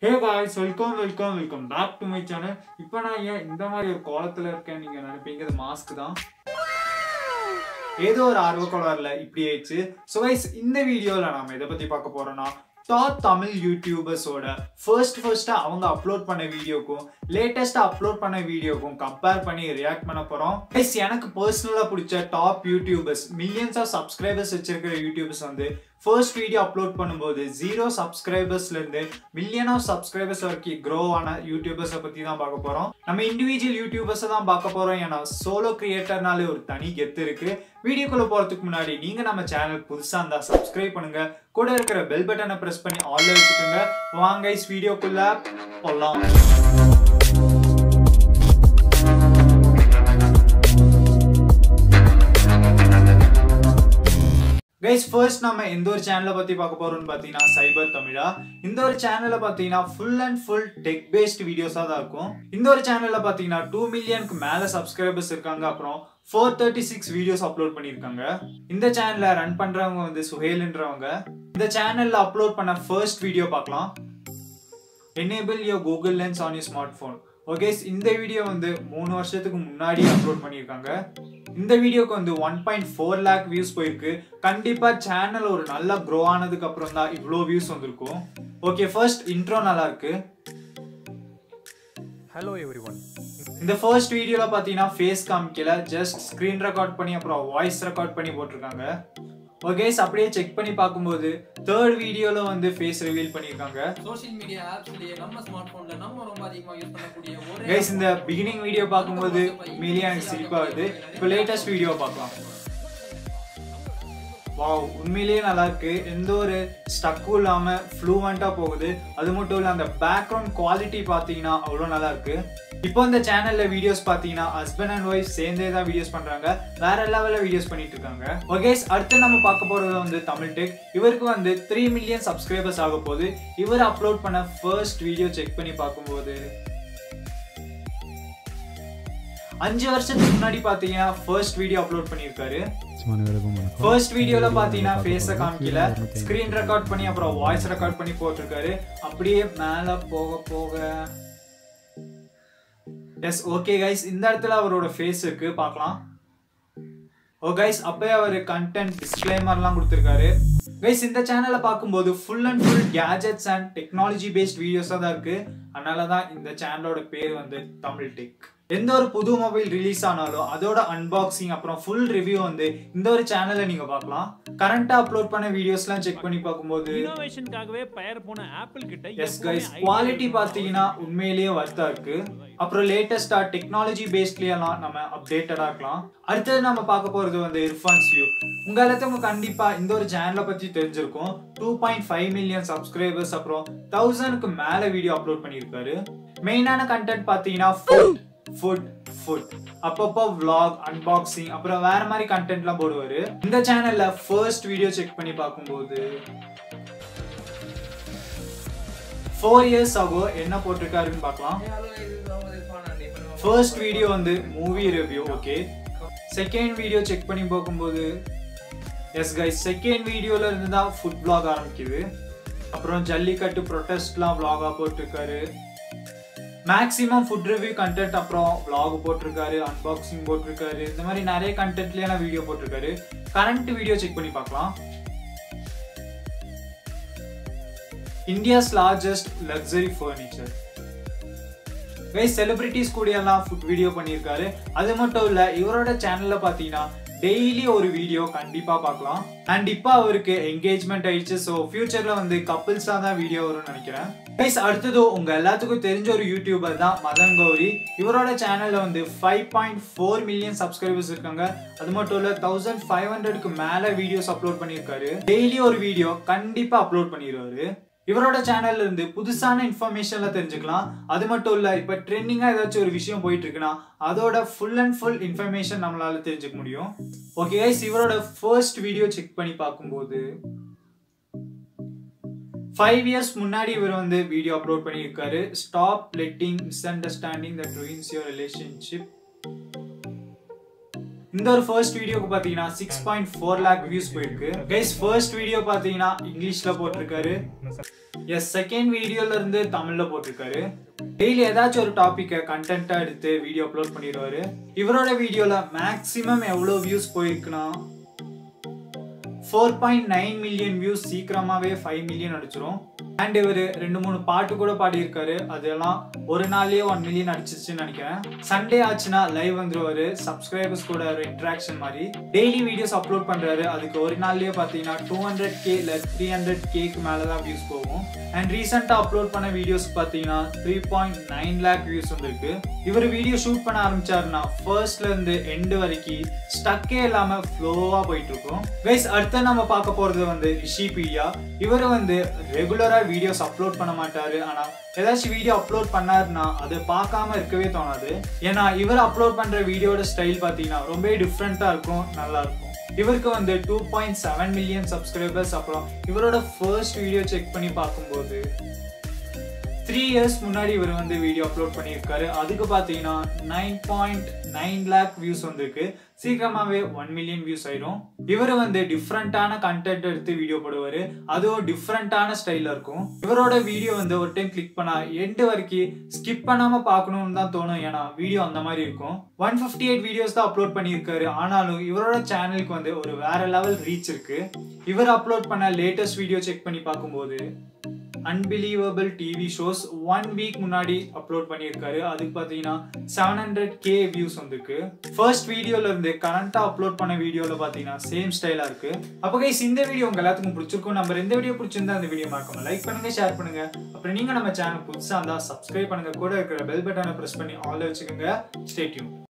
hey guys welcome welcome welcome back to my channel இப்போ நான் ஏன் இந்த மாதிரி ஒரு கோலத்தில் இருக்கேன் நீங்கள் நினைப்பீங்க இது மாஸ்க் தான் ஏதோ ஒரு ஆர்வக்கோளாறுல இப்படி ஆயிடுச்சு ஸோ கைஸ் இந்த வீடியோவில் நாம இதை பற்றி பார்க்க போறோம்னா டாப் தமிழ் யூடியூபர்ஸோட ஃபர்ஸ்ட் ஃபர்ஸ்ட்டாக அவங்க அப்லோட் பண்ண வீடியோக்கும் லேட்டஸ்ட்டாக அப்லோட் பண்ண வீடியோக்கும் கம்பேர் பண்ணி ரியாக்ட் பண்ண போகிறோம் கைஸ் எனக்கு பர்சனலாக பிடிச்ச top YouTubers millions of subscribers வச்சிருக்கிற யூடியூபர்ஸ் வந்து ஃபர்ஸ்ட் வீடியோ அப்லோட் பண்ணும்போது ஜீரோ சப்ஸ்கிரைபர்ஸ்லேருந்து மில்லியன் ஆஃப் சப்ஸ்கிரைபர்ஸ் வரைக்கும் க்ரோ ஆன யூடியூபர்ஸை பற்றி தான் பார்க்க போகிறோம் நம்ம இண்டிவிஜுவல் யூடியூபர்ஸை தான் பார்க்க போகிறோம் ஏன்னா சோலோ கிரியேட்டர்னாலே ஒரு தனி கெத்து இருக்கு வீடியோக்குள்ள போகிறதுக்கு முன்னாடி நீங்கள் நம்ம சேனல் புதுசாக இருந்தால் சப்ஸ்கிரைப் பண்ணுங்க கூட இருக்கிற பெல் பட்டனை ப்ரெஸ் பண்ணி ஆல்ல வச்சுக்கோங்க வாங்க இஸ் வீடியோக்குள்ள போகலாம் கைஸ் ஃபர்ஸ்ட் நம்ம எந்த ஒரு சேனலை பற்றி பார்க்க போகிறோம்னு பார்த்தீங்கன்னா சைபர் தமிழா இந்த ஒரு சேனலில் பார்த்தீங்கன்னா full and full tech based வீடியோஸாக தான் இருக்கும் இந்த ஒரு சேனலில் பார்த்தீங்கன்னா டூ மில்லியனுக்கு மேலே சப்ஸ்கிரைபர்ஸ் இருக்காங்க அப்புறம் four thirty six videos upload பண்ணியிருக்காங்க இந்த சேனலை ரன் பண்ணுறவங்க வந்து சுஹேல்ன்றவங்க இந்த சேனலில் அப்லோட் பண்ண ஃபர்ஸ்ட் வீடியோ பார்க்கலாம் enable your Google Lens on your smartphone okay இந்த வீடியோ வந்து மூணு வருஷத்துக்கு முன்னாடி அப்லோட் பண்ணியிருக்காங்க இந்த வீடியோக்கு வந்து one point four lakh views போயிருக்கு கண்டிப்பாக சேனல் ஒரு நல்லா க்ரோ ஆனதுக்கு அப்புறம் தான் இவ்வளோ வியூஸ் வந்திருக்கும் ஓகே ஃபர்ஸ்ட் இன்ட்ரோ நல்லா இருக்கு ஹலோ எவ்ரி ஒன் இந்த ஃபர்ஸ்ட் வீடியோவில் பார்த்தீங்கன்னா ஃபேஸ் காமிக்கல ஜஸ்ட் ஸ்க்ரீன் ரெக்கார்ட் பண்ணி அப்புறம் வாய்ஸ் ரெக்கார்ட் பண்ணி போட்டிருக்காங்க ஓகே அப்படியே செக் பண்ணி பார்க்கும்போது தேர்ட் வீடியோவில் வந்து ஃபேஸ் ரிவீல் பண்ணியிருக்காங்க சோஷியல் மீடியா ஆப்ஸ்லயே நம்ம ஸ்மார்ட் போன்ல நம்ம ரொம்ப அதிகமா யூஸ் பண்ணக்கூடிய ஒரே கைஸ் இந்த பிகினிங் வீடியோ பார்க்கும்போது உண்மையிலேயே எனக்கு சிரிப்பாகுது இப்போ லேட்டஸ்ட் வீடியோ பார்க்கலாம் வாவ் உண்மையிலேயே நல்லா இருக்கு எந்த ஒரு ஸ்டக்கும் இல்லாம ஃப்ளூவெண்டா போகுது அது மட்டும் இல்ல அந்த பேக்ரவுண்ட் குவாலிட்டி பாத்தீங்கன்னா அவ்வளோ நல்லா இருக்கு இப்போ இந்த சேனல்ல வீடியோஸ் பாத்தீங்கன்னா ஹஸ்பண்ட் அண்ட் ஒய்ஃப் சேர்ந்தே தான் வீடியோஸ் பண்றாங்க வேற லெவல்ல வீடியோஸ் பண்ணிட்டு இருக்காங்க ஓகே அடுத்து நம்ம பார்க்க போறது வந்து தமிழ் டெக் இவருக்கு வந்து த்ரீ மில்லியன் சப்ஸ்கிரைபர்ஸ் ஆக போகுது இவர் அப்லோட் பண்ண ஃபர்ஸ்ட் வீடியோ செக் பண்ணி பார்க்கும்போது அஞ்சு வருஷத்துக்கு முன்னாடி பாத்தீங்கன்னா ஃபர்ஸ்ட் வீடியோ அப்லோட் பண்ணியிருக்காரு ஃபர்ஸ்ட் வீடியோல பாத்தீங்கன்னா ஃபேஸ காமிக்கல ஸ்கிரீன் ரெக்கார்ட் பண்ணி அப்புறம் வாய்ஸ் ரெக்கார்ட் பண்ணி போட்டிருக்காரு அப்படியே மேல போக போக எஸ் ஓகே கைஸ் இந்த இடத்துல அவரோட ஃபேஸ் இருக்கு பார்க்கலாம் ஓ கைஸ் அப்பயே அவர் கண்டென்ட் டிஸ்க்ளைமர்லாம் கொடுத்துருக்காரு கைஸ் இந்த சேனலை பார்க்கும்போது full and full gadgets and technology based வீடியோஸாக தான் இருக்கு அதனால தான் இந்த சேனலோட பேர் வந்து தமிழ் டெக் எந்த ஒரு புது மொபைல் ரிலீஸ் ஆனாலும் அதோட அன்பாக்சிங் அப்புறம் ஃபுல் ரிவ்யூ வந்து இந்த ஒரு சேனல்ல நீங்க பார்க்கலாம் கரண்டா அப்லோட் பண்ண வீடியோஸ்லாம் செக் பண்ணி பார்க்கும்போது இனோவேஷனுக்காகவே பெயர் போன ஆப்பிள் கிட்ட எஸ் கைஸ் குவாலிட்டி பார்த்தீங்கன்னா உண்மையிலேயே வர்த்தா இருக்கு அப்புறம் லேட்டஸ்டா டெக்னாலஜி பேஸ்ட்லயெல்லாம் நம்ம அப்டேட்டடா இருக்கலாம் அடுத்தது நம்ம பார்க்க போறது வந்து இர்ஃபான்ஸ் வியூ உங்க எல்லாத்துக்கும் கண்டிப்பா இந்த ஒரு சேனலை பத்தி தெரிஞ்சிருக்கும் two point five million subscribers அப்புறம் தௌசண்ட்க்கு மேல வீடியோ அப்லோட் பண்ணியிருக்காரு மெயினான கண்டென்ட் பார்த்தீங்கன்னா ஃபுட் ஃபுட் ஃபுட் அப்பப்போ vlog அன்பாக்சிங் அப்புறம் வேற மாதிரி கண்டென்ட்லாம் போடுவாரு இந்த சேனல்ல ஃபர்ஸ்ட் வீடியோ செக் பண்ணி பார்க்கும்போது ஃபோர் இயர்ஸ் ஆகோ என்ன போட்டிருக்காருன்னு பார்க்கலாம் ஃபர்ஸ்ட் வீடியோ வந்து movie review okay second video check பண்ணி பார்க்கும்போது எஸ் கைஸ் செகண்ட் வீடியோல இருந்து தான் ஃபுட் vlog ஆரம்பிக்குது அப்புறம் ஜல்லிக்கட்டு ப்ரொட்டஸ்ட்லாம் vlog-ஆ போட்டிருக்காரு மேக்ஸிமம் ஃபுட் ரிவ்யூ கண்டென்ட் அப்புறம் vlog போட்டிருக்காரு அன்பாக்சிங் போட்டிருக்காரு இந்த மாதிரி நிறைய கண்டென்ட்லயான வீடியோ போட்டிருக்காரு கரண்ட் வீடியோ செக் பண்ணி பார்க்கலாம் India's largest luxury furniture guys celebrities கூட எல்லாம் ஃபுட் வீடியோ பண்ணியிருக்காரு அது மட்டும் இல்ல இவரோட சேனல்ல பாத்தீங்கன்னா டெய்லி ஒரு வீடியோ கண்டிப்பா பார்க்கலாம் அண்ட் இப்போ அவருக்கு என்கேஜ்மெண்ட் ஆயிடுச்சு ஸோ ஃபியூச்சர்ல வந்து கப்பிள்ஸா தான் வீடியோ வரும்னு நினைக்கிறேன் கைஸ் அடுத்தது உங்க எல்லாத்துக்கும் தெரிஞ்ச ஒரு யூடியூபர் தான் மதன் கௌரி இவரோட சேனல்ல வந்து five point four million subscribers இருக்காங்க அது மட்டும் இல்ல தௌசண்ட் ஃபைவ் ஹண்ட்ரட்க்கு மேல வீடியோஸ் அப்லோட் பண்ணியிருக்காரு டெய்லி ஒரு வீடியோ கண்டிப்பா அப்லோட் பண்ணிடுவாரு இவரோட சேனல்ல இருந்து புதுசான இன்ஃபர்மேஷன்ல தெரிஞ்சுக்கலாம் அது மட்டும் இல்ல இப்ப ட்ரெண்டிங்கா ஏதாச்சும் ஒரு விஷயம் போயிட்டு இருக்குன்னா அதோட ஃபுல் அண்ட் ஃபுல் இன்ஃபர்மேஷன் நம்மளால தெரிஞ்சுக்க முடியும் ஓகே கைஸ் இவரோட ஃபர்ஸ்ட் வீடியோ செக் பண்ணி பார்க்கும்போது ஃபைவ் இயர்ஸ் முன்னாடி இவர் வந்து வீடியோ அப்லோட் பண்ணியிருக்காரு stop letting misunderstanding that ruins your relationship இந்த ஒரு ஃபர்ஸ்ட் வீடியோக்கு பார்த்தீங்கன்னா six point four lakh views போயிருக்கு கைஸ் ஃபர்ஸ்ட் வீடியோ பார்த்தீங்கன்னா இங்கிலீஷ்ல போட்டிருக்காரு எஸ் செகண்ட் வீடியோல இருந்து தமிழ்ல போட்டிருக்காரு டெய்லி ஏதாச்சும் ஒரு டாபிக்கை கண்டென்ட்டா எடுத்து வீடியோ அப்லோட் பண்ணிடுவாரு இவரோட வீடியோல மேக்ஸிமம் எவ்வளோ வியூஸ் போயிருக்குன்னா four point nine million views சீக்கிரமாவே ஃபைவ் மில்லியன் அடிச்சிரும் அண்ட் இவர் ரெண்டு மூணு பாட்டு கூட பாடியிருக்காரு அதெல்லாம் ஒரு நாள்லயே ஒன் மில்லியன் அடிச்சிச்சுன்னு நினைக்கிறேன் சண்டே ஆச்சுன்னா லைவ் வந்துருவாரு சப்ஸ்கிரைபர்ஸ் கூட ஒரு இன்ட்ராக்ஷன் மாதிரி டெய்லி வீடியோஸ் அப்லோட் பண்றாரு அதுக்கு ஒரு நாள்லயே பாத்தீங்கன்னா டூ ஹண்ட்ரட் கே இல்ல த்ரீ ஹண்ட்ரட் கேக்கு மேலதான் வியூஸ் போகும் அண்ட் ரீசெண்டா அப்லோட் பண்ண வீடியோஸ் பாத்தீங்கன்னா three point nine lakh views வந்திருக்கு இவர் வீடியோ ஷூட் பண்ண ஆரம்பிச்சாருன்னா ஃபர்ஸ்ட்ல இருந்து எண்டு வரைக்கும் ஸ்டக்கே இல்லாம ஃப்ளோவா போயிட்டு இருக்கும் கைஸ் அடுத்து நம்ம பார்க்க போறது வந்து ரிஷிபீடியா இவர் வந்து ரெகுலரா வீடியோஸ் அப்லோட் பண்ண மாட்டாரு ஆனா ஏதாச்சும் வீடியோ அப்லோட் பண்ணாருன்னா அதை பார்க்காம இருக்கவே தோணாது ஏன்னா இவர் அப்லோட் பண்ற வீடியோட ஸ்டைல் பாத்தீங்கன்னா ரொம்ப டிஃப்ரெண்டா இருக்கும் நல்லா இருக்கும் இவருக்கு வந்து two point seven million subscribers அப்புறம் இவரோட ஃபர்ஸ்ட் வீடியோ செக் பண்ணி பார்க்கும்போது த்ரீ இயர்ஸ் முன்னாடி இவர் வந்து வீடியோ அப்லோட் பண்ணியிருக்காரு அதுக்கு பார்த்தீங்கன்னா nine point nine lakh views வந்திருக்கு சீக்கிரமாவே ஒன் மில்லியன் வியூஸ் ஆயிடும் இவர் வந்து டிஃப்ரெண்டான கண்டென்ட் எடுத்து வீடியோ போடுவாரு அதுவும் டிஃப்ரெண்டான ஸ்டைல இருக்கும் இவரோட வீடியோ வந்து ஒரு டைம் கிளிக் பண்ணா எண்டு வரைக்கும் ஸ்கிப் பண்ணாம பார்க்கணும்னு தான் தோணும் ஏன்னா வீடியோ அந்த மாதிரி இருக்கும் ஒன் ஃபிஃப்டி எயிட் வீடியோஸ் தான் அப்லோட் பண்ணியிருக்காரு ஆனாலும் இவரோட சேனலுக்கு வந்து ஒரு வேற லெவல் ரீச் இருக்கு இவர் அப்லோட் பண்ண லேட்டஸ்ட் வீடியோ செக் பண்ணி பார்க்கும்போது unbelievable TV shows one week முன்னாடி அப்லோட் பண்ணியிருக்காரு அதுக்கு பார்த்தீங்கன்னா செவன் ஹண்ட்ரட் கே வியூஸ் வந்திருக்கு ஃபர்ஸ்ட் வீடியோல இருந்து கரண்டா அப்லோட் பண்ண வீடியோல பார்த்தீங்கன்னா சேம் ஸ்டைலா இருக்கு அப்போ கைஸ் இந்த வீடியோ உங்க எல்லாத்துக்கும் பிடிச்சிருக்கும் நம்ம இந்த வீடியோ பிடிச்சிருந்தா அந்த வீடியோ மறக்காம லைக் பண்ணுங்க ஷேர் பண்ணுங்க அப்புறம் நீங்க நம்ம சேனல் புதுசா இருந்தா சப்ஸ்கிரைப் பண்ணுங்க கூட இருக்கிற பெல் பட்டனை பிரஸ் பண்ணி ஆல்ல வச்சுக்கோங்க ஸ்டேட்யூன்